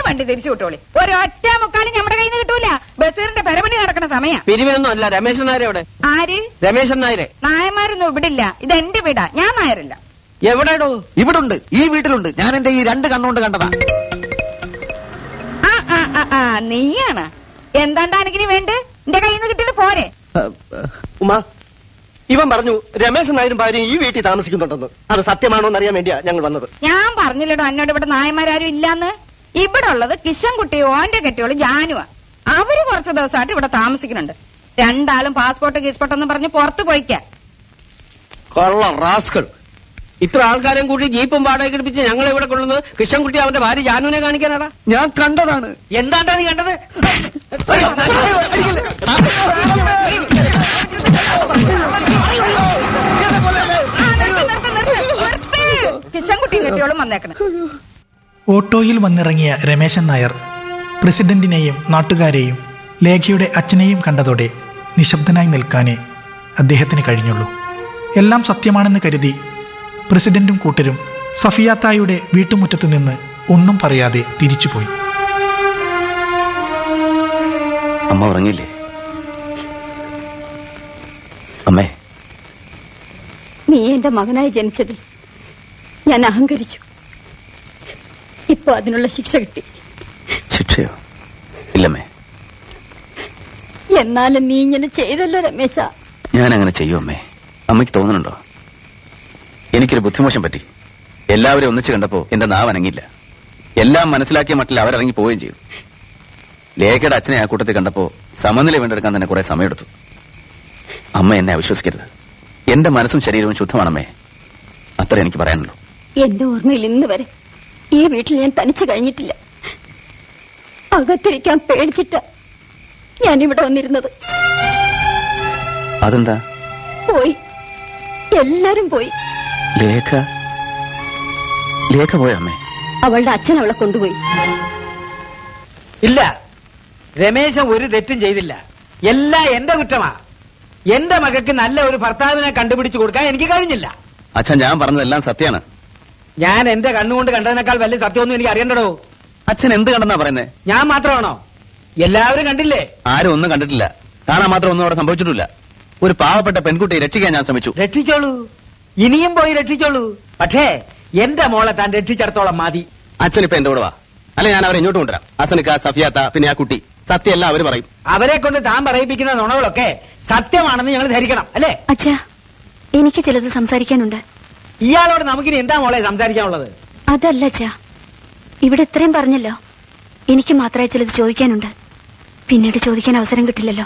വണ്ടി തിരിച്ചു വിട്ടോളി ഒരൊറ്റ മുക്കാലും നമ്മുടെ കയ്യിൽ നിന്ന് കിട്ടൂല ബസീറിന്റെ പെരമണി നടക്കുന്ന സമയ പിരിവിനൊന്നും അല്ല രമേശൻ നായരെ എവിടെ ആര് രമേശൻ നായരെ നായന്മാരൊന്നും ഇവിടില്ല ഇത് എന്റെ വീടാ ഞാൻ നായരല്ല എവിടെടോ ഇവിടുണ്ട് ഈ വീട്ടിലുണ്ട് ഞാൻ എന്റെ ഈ രണ്ട് കണ്ണുകൊണ്ട് കണ്ടതാ ആ ആ ആ, ആ നീയാണ് എന്താണ്ടാ എനിക്കിനി വേണ്ട എന്റെ കയ്യിൽ നിന്ന് കിട്ടിയത് പോരെ ഉമ്മ ഇവൻ പറഞ്ഞു രമേശൻ നായരും ഭാര്യയും ഈ വീട്ടിൽ താമസിക്കുന്നുണ്ടെന്ന് അത് സത്യമാണോ എന്നറിയാൻ വേണ്ടിയാ ഞങ്ങൾ വന്നത് ഞാൻ പറഞ്ഞില്ലടോ എന്നോട് ഇവിടെ നായന്മാരും ഇല്ലാന്ന് ഇവിടെ ഉള്ളത് കിഷൻകുട്ടി ഓന്റെ കെട്ടിയോള് ജാനുവാ അവര് കുറച്ച് ദിവസമായിട്ട് ഇവിടെ താമസിക്കുന്നുണ്ട് രണ്ടാളും പാസ്പോർട്ട് ഗീസ്പോർട്ട് എന്ന് പറഞ്ഞ് പുറത്തു പോയിക്കാ കൊള്ള റാസ്കൾ ഇത്ര ആൾക്കാരെയും കൂടി ജീപ്പും വാടക എടുപ്പിച്ച് ഞങ്ങൾ ഇവിടെ കൊള്ളുന്നത് കൃഷ്ണൻകുട്ടി അവന്റെ ഭാര്യ ജാനുവിനെ കാണിക്കാനാടാ ഞാൻ കണ്ടതാണ് എന്താണ്ടാ നീ കണ്ടത് കിഷൻകുട്ടിയും കെട്ടിയോളും വന്നേക്കണം ഓട്ടോയിൽ വന്നിറങ്ങിയ രമേശൻ നായർ പ്രസിഡന്റിനെയും നാട്ടുകാരെയും ലേഖയുടെ അച്ഛനെയും കണ്ടതോടെ നിശബ്ദനായി നിൽക്കാനേ അദ്ദേഹത്തിന് കഴിഞ്ഞുള്ളൂ എല്ലാം സത്യമാണെന്ന് കരുതി പ്രസിഡന്റും കൂട്ടരും സഫിയാത്തായുടെ വീട്ടുമുറ്റത്തു നിന്ന് ഒന്നും പറയാതെ തിരിച്ചുപോയി അമ്മ ഉറങ്ങിയില്ലേ അമ്മേ നീ എന്റെ മകനായി ജനിച്ചതിൽ ഞാൻ അഹങ്കരിച്ചു ഇപ്പൊ അതിനുള്ള ശിക്ഷ കിട്ടി ശിക്ഷയോ ഇല്ലമ്മേ എന്നാലും നീ ഇങ്ങനെ ചെയ്തല്ലോ രമേശ ഞാൻ അങ്ങനെ ചെയ്യും അമ്മേ അമ്മയ്ക്ക് തോന്നുന്നുണ്ടോ എനിക്കൊരു ബുദ്ധിമോശം പറ്റി എല്ലാവരും ഒന്നിച്ച് കണ്ടപ്പോ എന്റെ നാവ് അനങ്ങില്ല എല്ലാം മനസ്സിലാക്കിയ മട്ടിൽ അവരിറങ്ങി പോവുകയും ചെയ്തു ലേഖയുടെ അച്ഛനെ ആ കൂട്ടത്തിൽ കണ്ടപ്പോ സമനില വീണ്ടെടുക്കാൻ തന്നെ കുറെ സമയമെടുത്തു അമ്മ എന്നെ അവിശ്വസിക്കരുത് എന്റെ മനസ്സും ശരീരവും ശുദ്ധമാണമ്മേ അത്ര എനിക്ക് പറയാനുള്ളൂ എന്റെ ഓർമ്മയിൽ ഇന്ന് വരെ ഈ വീട്ടിൽ ഞാൻ തനിച്ചു കഴിഞ്ഞിട്ടില്ല അകത്തിരിക്കാൻ പേടിച്ചിട്ട ഞാൻ ഇവിടെ വന്നിരുന്നത് അതെന്താ പോയി എല്ലാരും പോയി ലേഖ ലേഖ പോയ അമ്മേ അവളുടെ അച്ഛൻ അവളെ കൊണ്ടുപോയി ഇല്ല രമേശൻ ഒരു തെറ്റും ചെയ്തില്ല എല്ലാം എന്റെ കുറ്റമാ എന്റെ മകൾക്ക് നല്ല ഒരു ഭർത്താവിനെ കണ്ടുപിടിച്ചു കൊടുക്കാൻ എനിക്ക് കഴിഞ്ഞില്ല അച്ഛൻ ഞാൻ പറഞ്ഞതെല്ലാം സത്യമാണ് ഞാൻ എന്റെ കണ്ണുകൊണ്ട് കണ്ടതിനേക്കാൾ വലിയ സത്യമൊന്നും എനിക്ക് അറിയണ്ടടോ അച്ഛൻ എന്ത് കണ്ടെന്നാ പറയുന്നേ ഞാൻ മാത്രമാണോ എല്ലാവരും കണ്ടില്ലേ ആരും ഒന്നും കണ്ടിട്ടില്ല കാണാൻ മാത്രം ഒന്നും അവിടെ സംഭവിച്ചിട്ടില്ല ഒരു പാവപ്പെട്ട പെൺകുട്ടിയെ രക്ഷിക്കാൻ ഞാൻ ശ്രമിച്ചു രക്ഷിച്ചോളൂ ഇനിയും പോയി രക്ഷിച്ചോളൂ പക്ഷേ എന്റെ മോളെ താൻ രക്ഷിച്ചിടത്തോളം മതി അച്ഛൻ ഇപ്പൊ എന്റെ കൂടെ വാ അല്ലെ ഞാൻ അവരെ ഇങ്ങോട്ട് കൊണ്ടുവരാം അസനിക്ക സഫിയാത്ത പിന്നെ ആ കുട്ടി സത്യമല്ല അവര് പറയും അവരെ കൊണ്ട് താൻ പറയിപ്പിക്കുന്ന നുണകളൊക്കെ സത്യമാണെന്ന് ഞങ്ങൾ ധരിക്കണം അല്ലേ അച്ഛാ എനിക്ക് ചിലത് സംസാരിക്കാനുണ്ട് ഇയാളോട് നമുക്കിനി എന്താ മോളെ സംസാരിക്കാനുള്ളത് അതല്ല അച്ഛാ ഇവിടെ ഇത്രയും പറഞ്ഞല്ലോ എനിക്ക് മാത്രമേ ചിലത് ചോദിക്കാനുണ്ട് പിന്നീട് ചോദിക്കാൻ അവസരം കിട്ടില്ലല്ലോ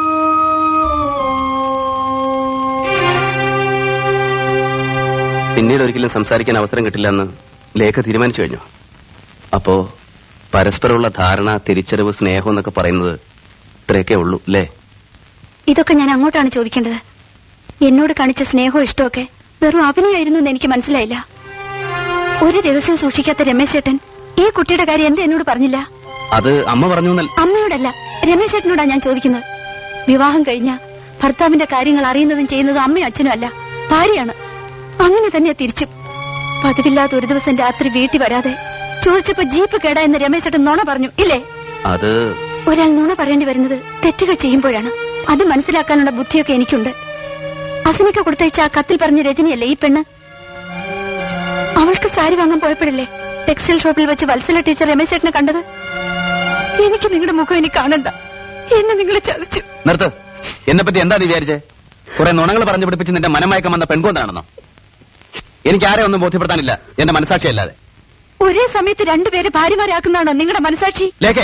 പിന്നീട് ഒരിക്കലും സംസാരിക്കാൻ അവസരം കിട്ടില്ല എന്ന് ലേഖ തീരുമാനിച്ചു കഴിഞ്ഞു അപ്പോ പരസ്പരമുള്ള ധാരണ തിരിച്ചറിവ് സ്നേഹം എന്നൊക്കെ പറയുന്നത് ഇത്രയൊക്കെ ഉള്ളൂ അല്ലേ ഇതൊക്കെ ഞാൻ അങ്ങോട്ടാണ് ചോദിക്കേണ്ടത് എന്നോട് കാണിച്ച സ്നേഹവും ഇഷ്ടമൊക്കെ വെറും അഭിനയമായിരുന്നു എന്ന് എനിക്ക് മനസ്സിലായില്ല ഒരു രഹസ്യവും സൂക്ഷിക്കാത്ത രമേശ് ചേട്ടൻ ഈ കുട്ടിയുടെ കാര്യം എന്റെ എന്നോട് പറഞ്ഞില്ല അത് അമ്മ പറഞ്ഞു എന്നല്ല അമ്മയോടല്ല രമേശ് ചേട്ടനോടാ ഞാൻ ചോദിക്കുന്നത് വിവാഹം കഴിഞ്ഞ ഭർത്താവിന്റെ കാര്യങ്ങൾ അറിയുന്നതും ചെയ്യുന്നതും അമ്മയും അച്ഛനും അല്ല ഭാര്യയാണ് അങ്ങനെ തന്നെ തിരിച്ചും പതിവില്ലാത്ത ഒരു ദിവസം രാത്രി വീട്ടിൽ വരാതെ ചോദിച്ചപ്പോ ജീപ്പ് കേടായെന്ന് രമേശ് ചേട്ടൻ നുണ പറഞ്ഞു ഇല്ലേ അത് ഒരാൾ നുണ പറയേണ്ടി വരുന്നത് തെറ്റുകൾ ചെയ്യുമ്പോഴാണ് അത് മനസ്സിലാക്കാനുള്ള ബുദ്ധിയൊക്കെ എനിക്കുണ്ട് അസനയ്ക്ക് കൊടുത്തയച്ച ആ കത്തിൽ പറഞ്ഞ രജനിയല്ലേ ഈ പെണ്ണ് അവൾക്ക് സാരി വാങ്ങാൻ പോയപ്പോഴല്ലേ ടെക്സ്റ്റൈൽ ഷോപ്പിൽ വെച്ച് വത്സല ടീച്ചർ രമേശ് ചേട്ടനെ കണ്ടത് എനിക്ക് നിങ്ങളുടെ മുഖം ഇനി കാണണ്ട എന്നെ നിങ്ങൾ ചതിച്ചു നിർത്ത് എന്നെ പറ്റി എന്താ നീ വിചാരിച്ചേ കുറെ നുണകൾ പറഞ്ഞു പിടിപ്പിച്ച് നിന്റെ മനമയക്കം വന്ന പെൺകൊണ്ടാണെന്നോ എനിക്ക് ആരെ ഒന്നും ബോധ്യപ്പെടുത്താനില്ല എന്റെ മനസാക്ഷിയല്ലാതെ ഒരേ സമയത്ത് രണ്ടുപേരെ ഭാര്യമാരാക്കുന്നതാണോ നിങ്ങളുടെ മനസാക്ഷി ലേഖേ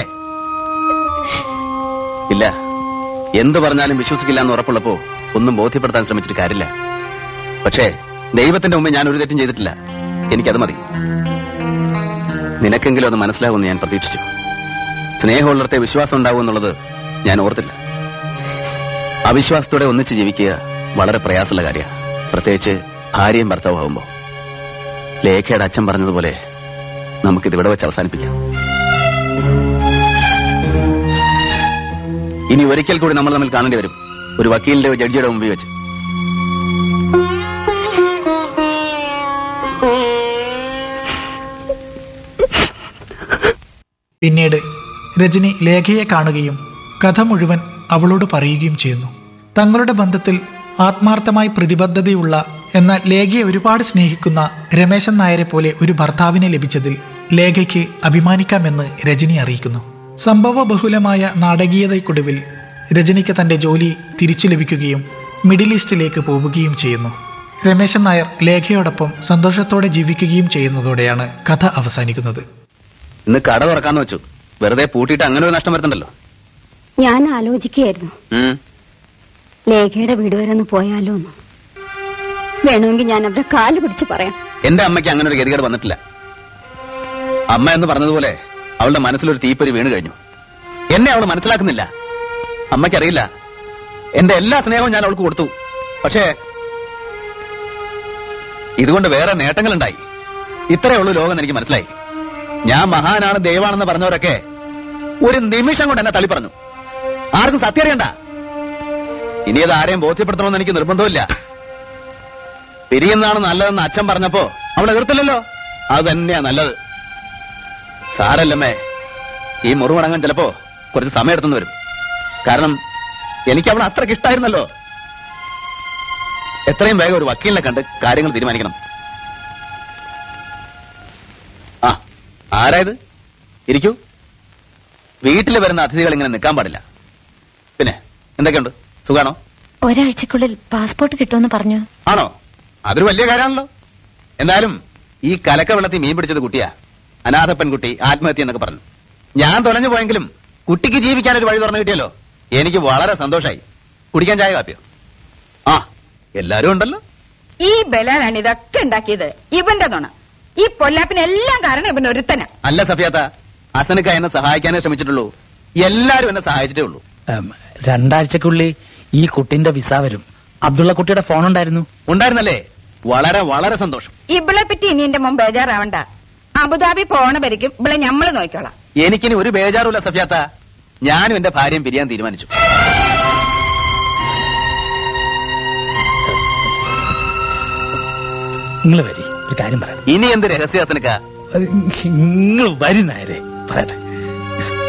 ഇല്ല എന്തു പറഞ്ഞാലും വിശ്വസിക്കില്ല എന്ന് ഉറപ്പുള്ളപ്പോ ഒന്നും ബോധ്യപ്പെടുത്താൻ ശ്രമിച്ചിട്ട് കാര്യമില്ല പക്ഷേ ദൈവത്തിന്റെ മുമ്പ് ഞാൻ ഒരു തെറ്റും ചെയ്തിട്ടില്ല എനിക്കത് മതി നിനക്കെങ്കിലും അത് മനസ്സിലാവുമെന്ന് ഞാൻ പ്രതീക്ഷിച്ചു സ്നേഹമുള്ളിടത്തെ വിശ്വാസം ഉണ്ടാവും എന്നുള്ളത് ഞാൻ ഓർത്തില്ല അവിശ്വാസത്തോടെ ഒന്നിച്ച് ജീവിക്കുക വളരെ പ്രയാസമുള്ള കാര്യമാണ് പ്രത്യേകിച്ച് ഭാര്യയും ഭർത്താവും ആവുമ്പോ ലേഖയുടെ അച്ഛൻ പറഞ്ഞതുപോലെ നമുക്കിത് ഇവിടെ വെച്ച് അവസാനിപ്പിക്കാം ഇനി ഒരിക്കൽ കൂടി നമ്മൾ തമ്മിൽ കാണേണ്ടി വരും ഒരു വക്കീലിന്റെ ജഡ്ജിയുടെ മുമ്പിൽ വെച്ച് പിന്നീട് രജനി ലേഖയെ കാണുകയും കഥ മുഴുവൻ അവളോട് പറയുകയും ചെയ്യുന്നു തങ്ങളുടെ ബന്ധത്തിൽ ആത്മാർത്ഥമായി പ്രതിബദ്ധതയുള്ള എന്നാൽ ലേഖയെ ഒരുപാട് സ്നേഹിക്കുന്ന രമേശൻ നായരെ പോലെ ഒരു ഭർത്താവിനെ ലഭിച്ചതിൽ ലേഖയ്ക്ക് അഭിമാനിക്കാമെന്ന് രജനി അറിയിക്കുന്നു സംഭവ ബഹുലമായ നാടകീയതയ്ക്കൊടുവിൽ രജനിക്ക് തന്റെ ജോലി തിരിച്ചു ലഭിക്കുകയും മിഡിൽ ഈസ്റ്റിലേക്ക് പോവുകയും ചെയ്യുന്നു രമേശൻ നായർ ലേഖയോടൊപ്പം സന്തോഷത്തോടെ ജീവിക്കുകയും ചെയ്യുന്നതോടെയാണ് കഥ അവസാനിക്കുന്നത് ഇന്ന് കട തുറക്കാന്ന് വെച്ചു വെറുതെ പൂട്ടിയിട്ട് അങ്ങനെ ഒരു നഷ്ടം വരുന്നുണ്ടല്ലോ ഞാൻ ആലോചിക്കുകയായിരുന്നു ഉം. ലേഖയുടെ വീട് വരെ ഒന്ന് പോയാലോ എന്ന് വേണമെങ്കിൽ ഞാൻ അവരുടെ കാല് പിടിച്ച് പറയാം എന്റെ അമ്മയ്ക്ക് അങ്ങനെ ഒരു ഗതികേട് വന്നിട്ടില്ല അമ്മ എന്ന് പറഞ്ഞതുപോലെ അവളുടെ മനസ്സിലൊരു തീപ്പൊരി വീണ് കഴിഞ്ഞു എന്നെ അവൾ മനസ്സിലാക്കുന്നില്ല അമ്മയ്ക്കറിയില്ല എന്റെ എല്ലാ സ്നേഹവും ഞാൻ അവൾക്ക് കൊടുത്തു പക്ഷേ ഇതുകൊണ്ട് വേറെ നേട്ടങ്ങളുണ്ടായി ഇത്രയേ ഉള്ളൂ ലോകം എന്ന് എനിക്ക് മനസ്സിലായി ഞാൻ മഹാനാണ് ദൈവാണെന്ന് പറഞ്ഞവരൊക്കെ ഒരു നിമിഷം കൊണ്ട് എന്നെ തള്ളി പറഞ്ഞു ആർക്കും സത്യം അറിയണ്ട ഇനി അത് ആരെയും ബോധ്യപ്പെടുത്തണമെന്ന് എനിക്ക് നിർബന്ധമില്ല പിരിയുന്നതാണ് നല്ലതെന്ന് അച്ഛൻ പറഞ്ഞപ്പോ അവൾ എതിർത്തില്ലല്ലോ അത് തന്നെയാ നല്ലത് സാരല്ലമ്മേ ഈ മുറിവടങ്ങാൻ ചിലപ്പോ കുറച്ച് സമയം എടുത്തെന്ന് വരും കാരണം എനിക്ക് അവൾ അത്രയ്ക്ക് ഇഷ്ടായിരുന്നല്ലോ എത്രയും വേഗം ഒരു വക്കീലിനെ കണ്ട് കാര്യങ്ങൾ തീരുമാനിക്കണം ആ ആരായത് ഇരിക്കൂ വീട്ടിൽ വരുന്ന അതിഥികൾ ഇങ്ങനെ നിൽക്കാൻ പാടില്ല പിന്നെ എന്തൊക്കെയുണ്ട് സുഖാണോ ഒരാഴ്ചക്കുള്ളിൽ പാസ്പോർട്ട് കിട്ടുമെന്ന് പറഞ്ഞു ആണോ അതൊരു വലിയ കാര്യമാണല്ലോ എന്തായാലും ഈ കലക്ക വെള്ളത്തിൽ മീൻ പിടിച്ചത് കുട്ടിയാ അനാഥ പെൺകുട്ടി ആത്മഹത്യ എന്നൊക്കെ പറഞ്ഞു ഞാൻ തുലഞ്ഞു പോയെങ്കിലും കുട്ടിക്ക് ജീവിക്കാൻ ഒരു വഴി തുറന്നു കിട്ടിയല്ലോ എനിക്ക് വളരെ സന്തോഷായി കുടിക്കാൻ ചായ കാപ്പിയോ ആ എല്ലാരും ഉണ്ടല്ലോ ഈ ബലാലാണ് ഇതൊക്കെ ഉണ്ടാക്കിയത് ഇവന്റെ നുണ ഈ പൊല്ലാപ്പിനെല്ലാം കാരണം ഇവൻ ഒരുത്തന അല്ല സഫിയാത്ത അസനക്ക എന്നെ സഹായിക്കാനേ ശ്രമിച്ചിട്ടുള്ളൂ എല്ലാരും എന്നെ സഹായിച്ചിട്ടേ ഉള്ളൂ ഉം, രണ്ടാഴ്ചക്കുള്ളിൽ ഈ കുട്ടിന്റെ വിസ വരും അബ്ദുള്ള കുട്ടിയുടെ ഫോൺ ഉണ്ടായിരുന്നു ഉണ്ടായിരുന്നല്ലേ വളരെ വളരെ സന്തോഷം ഇവളെ പറ്റി ഇനി എന്റെ മുമ്പ് ബേജാറാവണ്ട അബുദാബി പോണ വരയ്ക്കും ഇവളെ ഞമ്മള് നോക്കിക്കോളാം എനിക്കിനി ഒരു ബേജാറുമില്ല സഫിയാത്ത ഞാനും എന്റെ ഭാര്യയും പിരിയാൻ തീരുമാനിച്ചു നിങ്ങൾ വരി ഒരു കാര്യം പറയാം ഇനി എന്ത് രഹസ്യ അസനക്ക നിങ്ങൾ വരി നേരെ പറയട്ടെ